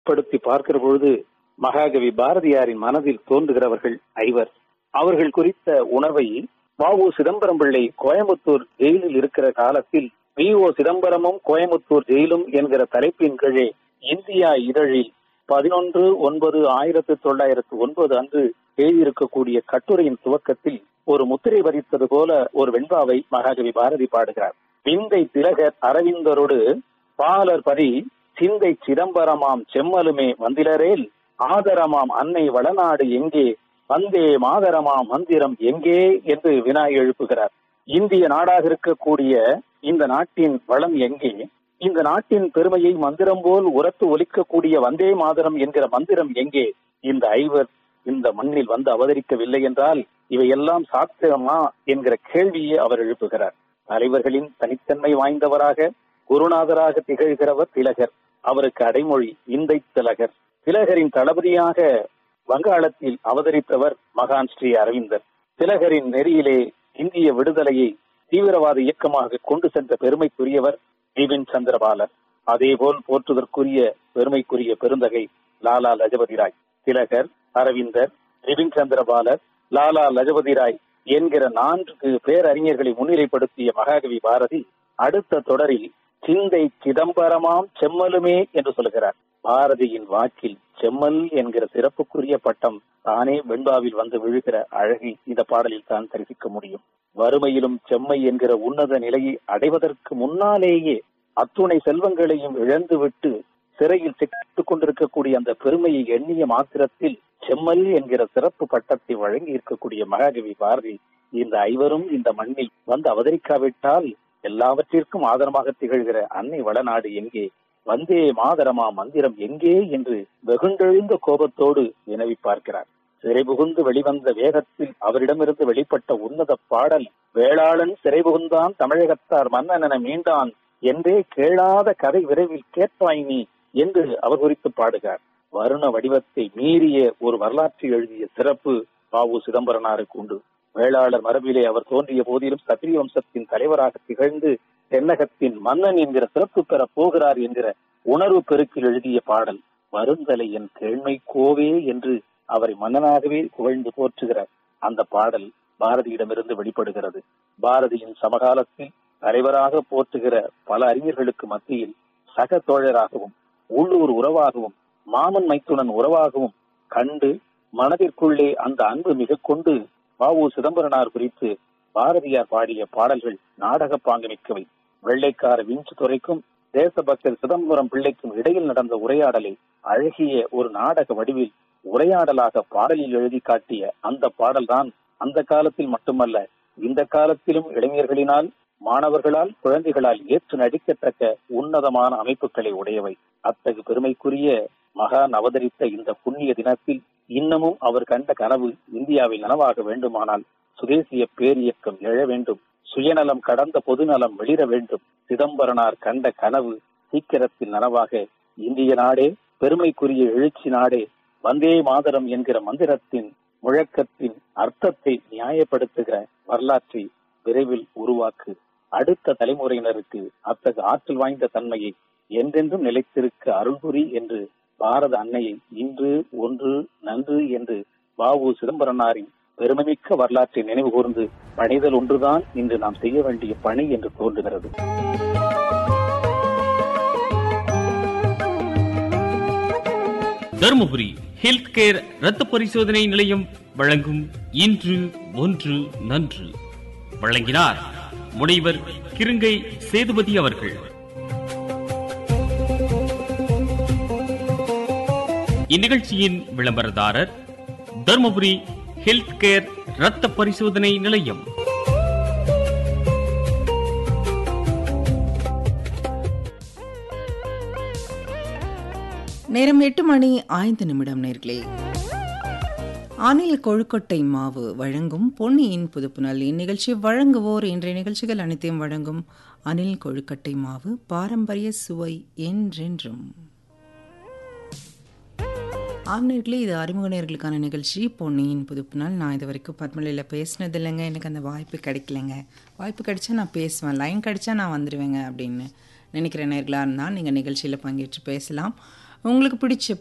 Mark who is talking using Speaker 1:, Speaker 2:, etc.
Speaker 1: படுத்தி பார்க்கிற பொழுது மகாகவி பாரதியாரின் மனதில் தோன்றுகிறவர்கள் ஐவர் அவர்கள் குறித்த உணர்வை வ.உ. சிதம்பரம் பிள்ளை கோயம்புத்தூர் ஜெயிலில் இருக்கிற காலத்தில் வி ஓ சிதம்பரமும் கோயம்புத்தூர் ஜெயிலும் என்கிற தலைப்பின் கீழே இந்தியா இதழில் பதினொன்று ஒன்பது ஆயிரத்தி தொள்ளாயிரத்து ஒன்பது அன்று எழுதியிருக்கக்கூடிய கட்டுரையின் துவக்கத்தில் ஒரு முத்திரை வரித்தது போல ஒரு வெண்பாவை மகாகவி பாரதி பாடுகிறார் விந்தை திலகர் அரவிந்தரோடு பாலர் பரி சிந்தை சிதம்பரமாம் செம்மலுமே வந்திலரேல் ஆதரமாம் அன்னை வளநாடு எங்கே வந்தே மாதரமாம் மந்திரம் எங்கே என்று வினா எழுப்புகிறார் இந்திய நாடாக இருக்கக்கூடிய இந்த நாட்டின் வளம் எங்கே இந்த நாட்டின் பெருமையை மந்திரம் போல் உரத்து ஒலிக்கக்கூடிய வந்தே மாதரம் என்கிற மந்திரம் எங்கே இந்த ஐவர் இந்த மண்ணில் வந்து அவதரிக்கவில்லை என்றால் இவையெல்லாம் சாத்தியமா என்கிற கேள்வியை அவர் எழுப்புகிறார் தலைவர்களின் தனித்தன்மை வாய்ந்தவராக குருநாதராக திகழ்கிறவர் திலகர் அவருக்கு அடைமொழி இந்தை திலகர் திலகரின் தளபதியாக வங்காளத்தில் அவதரித்தவர் மகான் ஸ்ரீ அரவிந்தர் திலகரின் நெறியிலே இந்திய விடுதலையை தீவிரவாத இயக்கமாக கொண்டு சென்ற பெருமைக்குரியவர் பிபின் சந்திரபாலர் அதேபோல் போற்றுதற்குரிய பெருமைக்குரிய பெருந்தகை லாலா லஜபதி ராய் திலகர் அரவிந்தர் பிபின் சந்திரபாலர் லாலா லஜபதி ராய் என்கிற நான்கு பேரறிஞர்களை முன்னிலைப்படுத்திய மகாகவி பாரதி அடுத்த தொடரில் சிந்தை சிதம்பரமாம் செம்மலுமே என்று சொல்கிறார் பாரதியின் வாக்கில் செம்மல் என்கிற சிறப்புக்குரிய பட்டம் தானே வெண்பாவில் வந்து விழுகிற அழகை இந்த பாடலில் தான் தரிசிக்க முடியும் வறுமையிலும் செம்மை என்கிற உன்னத நிலையை அடைவதற்கு முன்னாலேயே அத்துணை செல்வங்களையும் இழந்துவிட்டு சிறையில் சிக்கிட்டுக் கொண்டிருக்கக்கூடிய அந்த பெருமையை எண்ணிய மாத்திரத்தில் செம்மல் என்கிற சிறப்பு பட்டத்தை வழங்கி இருக்கக்கூடிய மகாகவி பாரதி இந்த ஐவரும் இந்த மண்ணில் வந்து அவதரிக்காவிட்டால் எல்லாவற்றிற்கும் ஆதரமாக திகழ்கிற அன்னை வளநாடு எங்கே வந்தே மாதரமா மந்திரம் எங்கே என்று வெகுண்டெழுந்த கோபத்தோடு வினவி பார்க்கிறார் சிறை புகுந்து வெளிவந்த வேகத்தில் அவரிடமிருந்து வெளிப்பட்ட உன்னத பாடல் வேளாளன் சிறை புகுந்தான் தமிழகத்தார் மன்னனென மீண்டான் என்றே கேளாத கதை விரைவில் கேட்பாய் நீ என்று அவர் குறித்து பாடுகிறார் வருண வடிவத்தை மீறிய ஒரு வரலாற்று எழுதிய சிறப்பு பாவு சிதம்பரனாருக்கு உண்டு வேளாளர் மரபிலே அவர் தோன்றிய போதிலும் சத்திரிய வம்சத்தின் தலைவராக திகழ்ந்து தென்னகத்தின் மன்னன் என்கிற சிறப்பு பெற போகிறார் என்கிற உணர்வு பெருக்கில் எழுதிய பாடல் வருந்தலை என் கேள்மை கோவே என்று அவரை மன்னனாகவே புகழ்ந்து போற்றுகிறார் அந்த பாடல் பாரதியிடமிருந்து வெளிப்படுகிறது பாரதியின் சமகாலத்தில் தலைவராக போற்றுகிற பல அறிஞர்களுக்கு மத்தியில் சக தோழராகவும் உள்ளூர் உறவாகவும் மாமன் மைத்துனன் உறவாகவும் கண்டு மனதிற்குள்ளே அந்த அன்பு மிக கொண்டு பாவு சிதம்பரனார் குறித்து பாரதியார் பாடிய பாடல்கள் நாடக பாங்கமிக்கவை வெள்ளைக்கார விஞ்சு துறைக்கும் தேசபக்தர் சிதம்பரம் பிள்ளைக்கும் இடையில் நடந்த உரையாடலை அழகிய ஒரு நாடக வடிவில் உரையாடலாக பாடலில் எழுதி காட்டிய அந்த பாடல்தான் அந்த காலத்தில் மட்டுமல்ல இந்த காலத்திலும் இளைஞர்களினால் மாணவர்களால் குழந்தைகளால் ஏற்று நடிக்கத்தக்க உன்னதமான அமைப்புகளை உடையவை அத்தகு பெருமைக்குரிய மகான் அவதரித்த இந்த புண்ணிய தினத்தில் இன்னமும் அவர் கண்ட கனவு இந்தியாவில் நனவாக வேண்டுமானால் சுதேசிய பேரியக்கம் எழ வேண்டும் சுயநலம் கடந்த பொதுநலம் வெளிர வேண்டும் சிதம்பரனார் கண்ட கனவு சீக்கிரத்தில் நனவாக இந்திய நாடே பெருமைக்குரிய எழுச்சி நாடே வந்தே மாதரம் என்கிற மந்திரத்தின் முழக்கத்தின் அர்த்தத்தை நியாயப்படுத்துகிற வரலாற்றை விரைவில் உருவாக்கு அடுத்த தலைமுறையினருக்கு அத்தகு ஆற்றல் வாய்ந்த தன்மையை என்றென்றும் நிலைத்திருக்க அருள்புரி என்று பாரத அன்னையை இன்று ஒன்று நன்று என்று வாவு சிதம்பரனாரின் பெருமைமிக்க வரலாற்றை நினைவு கூர்ந்து பணிதல் ஒன்றுதான் இன்று நாம் செய்ய வேண்டிய பணி என்று தோன்றுகிறது
Speaker 2: தருமபுரி ஹெல்த் கேர் ரத்த பரிசோதனை நிலையம் வழங்கும் இன்று ஒன்று நன்று வழங்கினார் முனைவர் கிருங்கை சேதுபதி அவர்கள் இந்நிகழ்ச்சியின் விளம்பரதாரர் தருமபுரி ஹெல்த் கேர் ரத்த பரிசோதனை நிலையம்
Speaker 3: நேரம் எட்டு மணி ஐந்து நிமிடம் நேர்களே அணில் கொழுக்கட்டை மாவு வழங்கும் பொன்னியின் புதுப்புணல் இந்நிகழ்ச்சி வழங்குவோர் இன்றைய நிகழ்ச்சிகள் அனைத்தையும் வழங்கும் அணில் கொழுக்கட்டை மாவு பாரம்பரிய சுவை என்றென்றும் ஆம்நேர்களே இது அறிமுக நேர்களுக்கான நிகழ்ச்சி பொன்னியின் புதுப்புனால் நான் இது வரைக்கும் பத்மலையில் பேசினது இல்லைங்க எனக்கு அந்த வாய்ப்பு கிடைக்கலங்க வாய்ப்பு கிடைச்சா நான் பேசுவேன் லைன் கிடைச்சா நான் வந்துடுவேங்க அப்படின்னு நினைக்கிற நேர்களாக இருந்தால் நீங்கள் நிகழ்ச்சியில் பங்கேற்று பேசலாம் உங்களுக்கு பிடிச்ச